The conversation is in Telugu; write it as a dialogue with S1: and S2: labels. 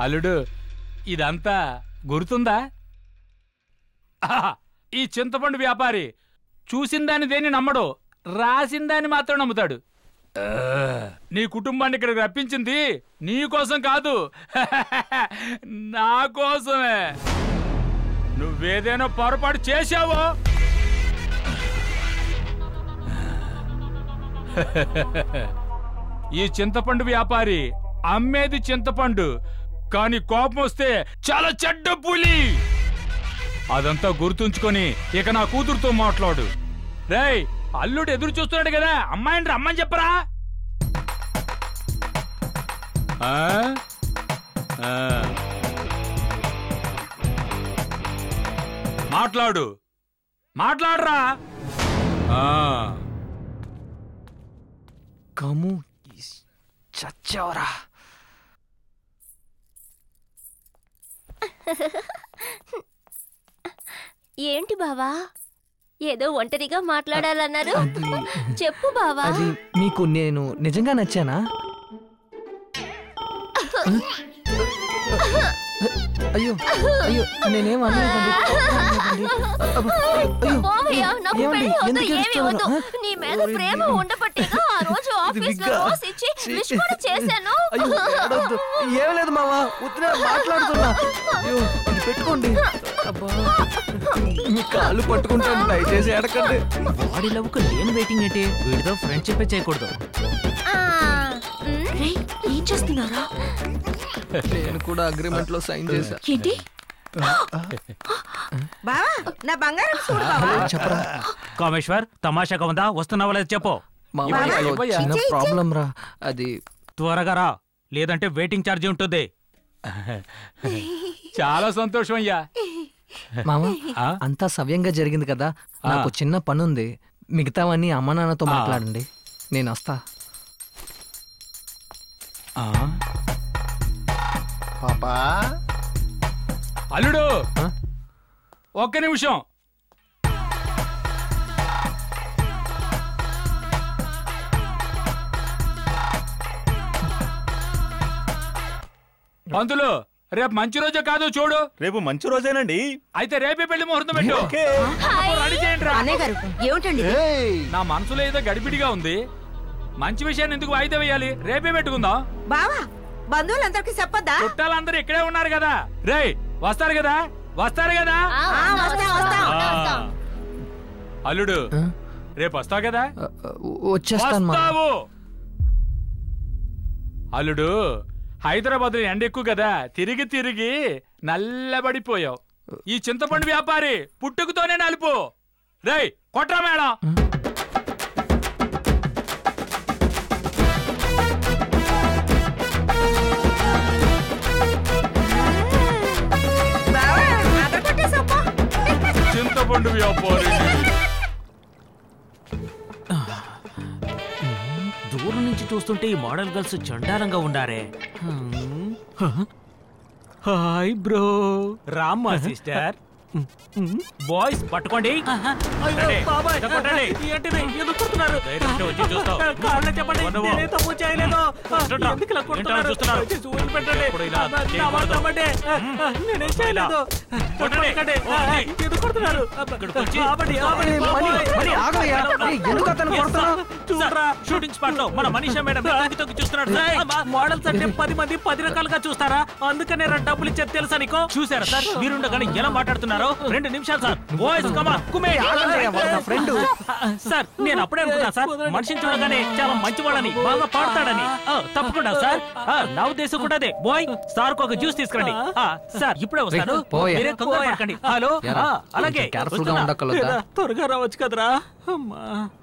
S1: అల్లుడు ఇదంతా గుర్తుందా ఆహా, ఈ చింతపండు వ్యాపారి చూసిన దాన్ని దేన్ని నమ్మడు రాసిన దాన్ని మాత్రం నమ్ముతాడు ఆ, నీ కుటుంబాన్ని ఇక్కడికి రప్పించింది నీ కోసం కాదు నా కోసమే నువ్వేదైనా పొరపాటు చేశావో ఈ చింతపండు వ్యాపారి అమ్మేది చింతపండు కానీ కోపం వస్తే చాలా చెడ్డ పులి అదంతా గుర్తుంచుకొని ఇక నా కూతురుతో మాట్లాడు రేయ్ అల్లుడు ఎదురు చూస్తున్నాడు కదా అమ్మాయిని రమ్మని చెప్పరా ఆ? ఆ. మాట్లాడు మాట్లాడరా ఆ.
S2: కము చచ్చావరా
S3: ఏంటి బావా ఏదో ఒంటరిగా మాట్లాడాలన్నారు
S2: అది
S3: చెప్పు బావా
S2: అది మీకు నేను నిజంగా నచ్చానా అయ్యో అయ్యో నేనేం అనలేదండి అనలేదండి. అబ్బ, అయ్యో,
S3: పోవయ్యా, నాకు
S2: ఏమండి?
S3: పెళ్లి వద్దు,
S2: ఎందుకు
S3: ఏమీ
S2: ఏడుస్తున్నారు?
S3: వద్దు. నీ మీద ప్రేమ ఉండబట్టేగా ఆ రోజు ఆఫీస్ లో
S2: విగ్గా.
S3: రోస్ ఇచ్చి
S2: ఛీ.
S3: విష్ కూడా చేశాను
S2: అయ్యో ఏడొద్దు. ఏం లేదు మావా ఉత్తరే మాట్లాడుతున్నా అయ్యో ఇది పెట్టుకోండి అబ్బా మీ కాళ్ళు పట్టుకుంటాను దయచేసి ఎడకండి
S4: బాడీ లవ్కు లేని వెయిటింగ్ ఏంటి వీడితో ఫ్రెండ్షిప్ చేయకూడదు
S3: ఆ, ఉమ్,
S5: ఏం చేస్తున్నారా
S2: నేను కూడా అగ్రిమెంట్ లో సైన్ చేశా
S5: ఏంటి
S6: బావా నా బంగారం చూడు బావా
S2: హలో చెప్పరా
S4: కామేశ్వర్ తమాషాగా ఉందా వస్తున్నావా లేదా చెప్పు
S2: మావా
S1: ఇవ్వయ్యా,
S2: అదో
S1: ఇవ్వయ్యా.
S2: చిన్న ప్రాబ్లం రా అది
S4: త్వరగా రా లేదంటే వెయిటింగ్ ఛార్జీ ఉంటుంది
S1: చాలా సంతోషం అయ్యా
S2: మామ
S1: ఆ?
S2: అంతా సవ్యంగా జరిగింది కదా నాకు చిన్న పని ఉంది మిగతావన్నీ అమ్మ నాన్నతో
S1: ఆ.
S2: మాట్లాడండి నేను వస్తా
S1: ఆ?
S7: పాపా
S1: అల్లుడు
S2: ఆ?
S1: ఒక్క నిమిషం పంతులు రేపు మంచి రోజే కాదు చూడు
S7: రేపు మంచి రోజేనండి
S1: అయితే రేపే పెళ్లి ముహూర్తం పెట్టు
S7: ఓకే
S1: అప్పుడు రెడీ చేయండి రా.
S6: అన్నయ్య గారు ఏమిటండి ఇది?
S7: ఏయ్,
S1: నా మనసులో ఏదో గడిబిడిగా ఉంది మంచి విషయాన్ని ఎందుకు వాయిదా వేయాలి రేపే పెట్టుకుందాం
S6: బావా బంధువులందరికీ చెప్పొద్దా
S1: చుట్టాలందరూ ఇక్కడే ఉన్నారు కదా రేయ్ వస్తారు కదా వస్తారు కదా
S3: ఆ,
S6: ఆ, వస్తాం, వస్తాం.
S3: వస్తాం.
S1: అల్లుడు
S2: ఆ?
S1: రేపు వస్తావు కదా
S2: ఆ, ఆ, వచ్చేస్తాను మా
S1: వస్తావు అల్లుడు హైదరాబాద్ ఎండ ఎక్కువ కదా తిరిగి తిరిగి నల్లబడిపోయావు ఈ చింతపండు వ్యాపారి పుట్టుకతోనే నలుపు రేయ్ కొట్రా మేడం
S6: బావా అదరగొట్టేసప్పా.
S1: చింతపండు వ్యాపారి
S4: దూరం నుంచి చూస్తుంటే ఈ మోడల్ గర్ల్స్ చండాలంగా ఉండారే హాయ్ బ్రో రామ్మా సిస్టర్ బాయ్స్ పట్టుకోండి కొట్టండి. ఇదో కొట్టండి. ధైర్యంగా వచ్చి చూస్తావు. నువ్వు. చూడరా. ఏంటో చూస్తున్నారు. ఎప్పుడు ఇలా చేయకూడదు. ఇలా. కొట్టండి. ఇక్కడికి వచ్చి
S2: ఏయ్, మణి, మణి, ఆగవయ్యా. ఏయ్, ఎందుకు అతను కొడతావు
S4: చూడరా షూటింగ్ స్పాట్ లో మన మనీషా మేడం తొక్కి తొక్కి చూస్తున్నాడు సార్ మోడల్స్ అంటే పది మంది పది రకాలుగా చూస్తారా అందుకనే రా డబ్బులు ఇచ్చేది తెలుసా నీకు చూసారా సార్ మీరుండగానే ఎలా మాట్లాడుతున్నారు రెండు నిమిషాలు సార్ వాయిస్ కమా కుమే
S2: ఆగండి, వాడు నా ఫ్రెండ్
S4: సార్ నేను అప్పుడే అనుకున్నా సార్ మనిషిని చూడగానే చాలా మంచి వాళ్ళని బాగా పాడతాడని ఆ, తప్పకుండా సార్ ఆ, నా ఉద్దేశం కూడా అదే బాయ్ సార్ ఒక జ్యూస్ తీసుకురండి ఆ, సార్ ఇప్పుడే వస్తాను
S2: రేయ్, పోయా.
S4: మీరే కంగారు పడకండి హలో
S2: ఎరా,
S4: ఆ, అలాగే
S2: కొంచెం careful గా
S4: వస్తున్నా.
S2: ఉండక్కర్లేదా?
S4: త్వరగా రావచ్చు కదరా అమ్మా